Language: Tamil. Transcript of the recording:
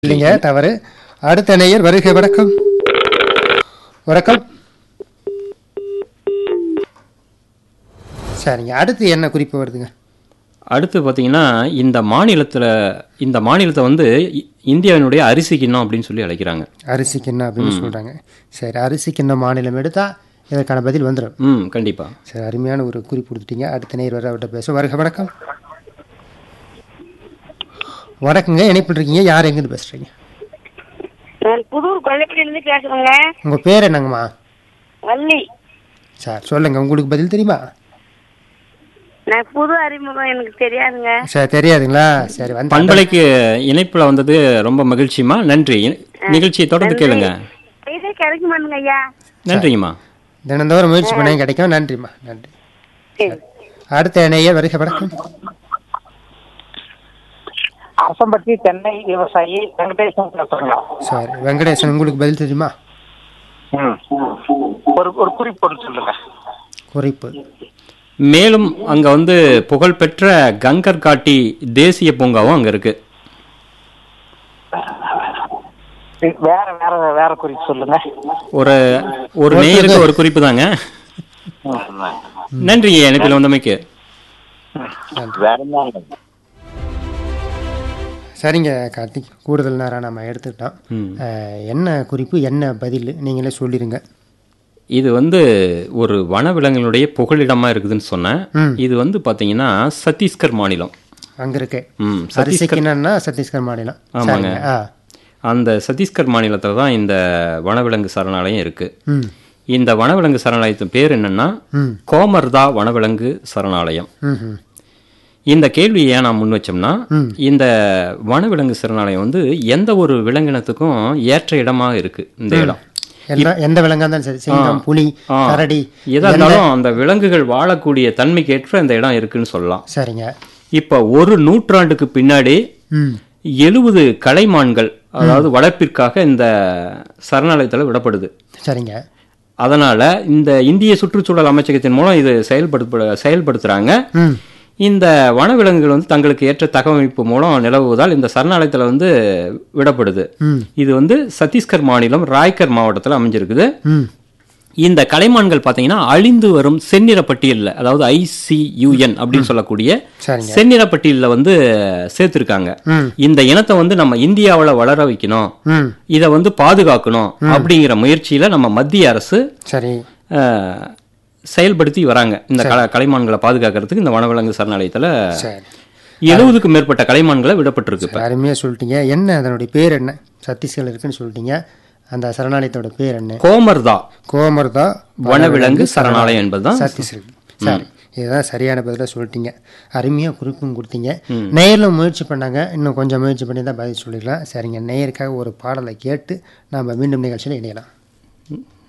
இல்லைங்க தவறு அடுத்த நேயர் வருக வணக்கம் வணக்கம் சரிங்க அடுத்து என்ன குறிப்பு வருதுங்க அடுத்து பார்த்தீங்கன்னா இந்த மாநிலத்தில் இந்த மாநிலத்தை வந்து இ- இந்தியாவினுடைய அரிசி கிண்ணம் அப்படின்னு சொல்லி அழைக்கிறாங்க அரிசி கிண்ணம் அப்படின்னு சொல்றாங்க சரி அரிசி கிண்ணம் மாநிலம் எடுத்தா இதற்கான பதில் வந்துடும் ம் கண்டிப்பாக சரி அருமையான ஒரு குறிப்பு கொடுத்துட்டீங்க அடுத்த நேயர் வர அவர்கிட்ட பேச வருக வணக்கம் வணக்கங்க இணைப்பில் இருக்கீங்க யார் எங்கேருந்து பேசுறீங்க நான் புதூர் கொல்லைப்பிலிருந்து பேசுறேங்க உங்க பேர் என்னங்கம்மா வள்ளி சார் சொல்லுங்க உங்களுக்கு பதில் தெரியுமா நான் புது அறிமுகம் எனக்கு தெரியாதுங்க சரி தெரியாதுங்களா சரி வந்து பண்பலைக்கு இணைப்பில் வந்தது ரொம்ப மகிழ்ச்சிமா நன்றி நிகழ்ச்சியை தொடர்ந்து கேளுங்க இதே கிடைக்க மாட்டேங்க ஐயா நன்றிங்கம்மா தினந்தோறும் முயற்சி பண்ண கிடைக்கும் நன்றிம்மா நன்றி சரி அடுத்த நேயர் வருக வணக்கம் அரசம்பட்டி தென்னை விவசாயி வெங்கடேசன் பேசுறீங்களா சரி வெங்கடேசன் உங்களுக்கு பதில் தெரியுமா ம் ஒரு ஒரு குறிப்பு ஒன்று சொல்லுங்க குறிப்பு மேலும் அங்கே வந்து புகழ்பெற்ற கங்கர் காட்டி தேசிய பூங்காவும் அங்கே இருக்கு வேற வேற வேற குறிப்பு சொல்லுங்க ஒரு ஒரு நேயருக்கு ஒரு குறிப்பு தாங்க நன்றி இணைப்பில் வந்தமைக்கு வேற என்ன சரிங்க கார்த்திக் கூடுதல் நேரம் நம்ம எடுத்துக்கிட்டோம் ம். அஹ், என்ன குறிப்பு என்ன பதில் நீங்களே சொல்லிடுங்க இது வந்து ஒரு வனவிலங்குகளுடைய புகலிடமா இருக்குதுன்னு சொன்னேன் ம். இது வந்து பாத்தீங்கன்னா சத்தீஸ்கர் மாநிலம் அங்க இருக்கு ம் அரிசி கிண்ணம்னா சத்தீஸ்கர் மாநிலம் ஆமாங்க. சரிங்க ஆ அந்த சத்தீஸ்கர் மாநிலத்தில் தான் இந்த வனவிலங்கு சரணாலயம் இருக்கு ம் இந்த வனவிலங்கு சரணாலயத்தின் பேர் என்னன்னா ம் கோமர்தா வனவிலங்கு சரணாலயம் ம் ம் இந்த கேள்வியை ஏன் நான் முன் வச்சோம்னா இந்த வனவிலங்கு சரணாலயம் வந்து எந்த ஒரு விலங்கினத்துக்கும் ஏற்ற இடமாக இருக்கு இந்த இடம் எல்லாம் எந்த விலங்கா இருந்தாலும் சரி சிங்கம் புலி ஆ. கரடி எதா இருந்தாலும் அந்த விலங்குகள் வாழக்கூடிய தன்மைக்கு ஏற்ற இந்த இடம் இருக்குன்னு சொல்லலாம் சரிங்க இப்போ ஒரு நூற்றாண்டுக்கு பின்னாடி ம் எழுபது கலைமான்கள் அதாவது வளர்ப்பிற்காக இந்த சரணாலயத்தில் விடப்படுது சரிங்க அதனால இந்த இந்திய சுற்றுச்சூழல் அமைச்சகத்தின் மூலம் இது செயல்படுத்த செயல்படுத்துறாங்க ம் இந்த வனவிலங்குகள் வந்து தங்களுக்கு ஏற்ற தகவமைப்பு மூலம் நிலவுவதால் இந்த சரணாலயத்தில் வந்து விடப்படுது ம் இது வந்து சத்தீஸ்கர் மாநிலம் ராய்கர் மாவட்டத்தில் அமைஞ்சிருக்குது ம் இந்த கலைமான்கள் பார்த்தீங்கன்னா அழிந்து வரும் செந்நிற பட்டியலில் அதாவது ஐசியூஎன் அப்படின்னு சொல்லக்கூடிய சரிங்க செந்நிற பட்டியலில் வந்து சேர்த்துருக்காங்க ம் இந்த இனத்தை வந்து நம்ம இந்தியாவில் வளர வைக்கணும் ம் இதை வந்து பாதுகாக்கணும் அப்படிங்கிற முயற்சியில நம்ம மத்திய அரசு சரி அஹ், செயல்படுத்தி வராங்க இந்த கல கலைமான்களை பாதுகாக்கிறதுக்கு இந்த வனவிலங்கு சரணாலயத்துல சரி எழுபதுக்கும் மேற்பட்ட கலைமான்களை விடப்பட்டிருக்கு இப்ப. அருமையாக சொல்லிட்டீங்க என்ன அதனுடைய பேர் என்ன சத்தீஸ்கர் இருக்குன்னு சொல்லிட்டீங்க அந்த சரணாலயத்தோட பேர் என்ன கோமர்தா கோமர்தா வனவிலங்கு சரணாலயம் என்பதுதான் சத்தீஸ்கர் சரி இதுதான் சரியான பதிலாக சொல்லிட்டீங்க அருமையாக குறிப்பும் கொடுத்தீங்க நேரில் முயற்சி பண்ணாங்க இன்னும் கொஞ்சம் முயற்சி பண்ணி தான் பதில் சொல்லிடலாம் சரிங்க நேயருக்காக ஒரு பாடலை கேட்டு நாம் மீண்டும் நிகழ்ச்சியில் இணையலாம்